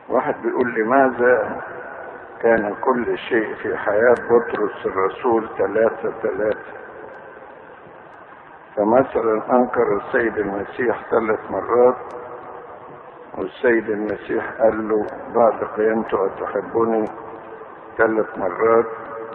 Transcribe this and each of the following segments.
واحد بيقول لماذا كان كل شيء في حياة بطرس الرسول ثلاثة ثلاثة فمثلا أنكر السيد المسيح ثلاث مرات والسيد المسيح قال له بعد قيامته أتحبني ثلاث مرات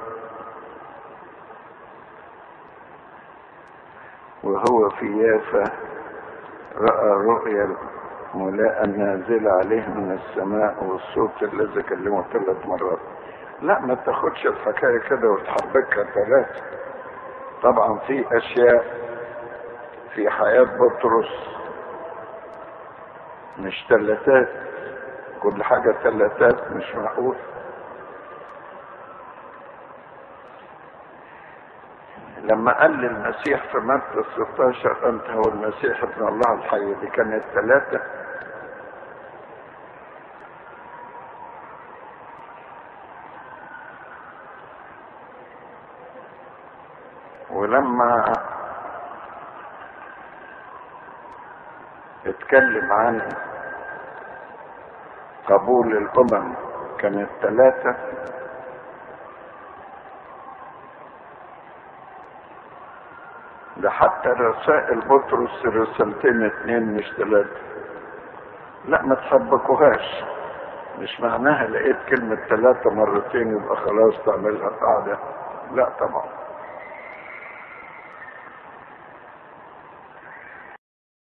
وهو في يافا رأى رؤيا ملاء نازلة عليه من السماء والصوت الذي كلمه ثلاث مرات لا ما تاخدش الحكاية كده وتحبكها ثلاثة طبعا في أشياء في حياة بطرس مش ثلاثات كل حاجة ثلاثات مش معقول لما قال للمسيح في متى 16 انت هو المسيح ابن الله الحي دي كانت ثلاثة ولما اتكلم عن قبول الامم كانت ثلاثة ده حتى رسائل بطرس رسالتين اتنين مش ثلاثة لا ما تحبكوهاش مش معناها لقيت كلمة ثلاثة مرتين يبقى خلاص تعملها قاعدة لا طبعا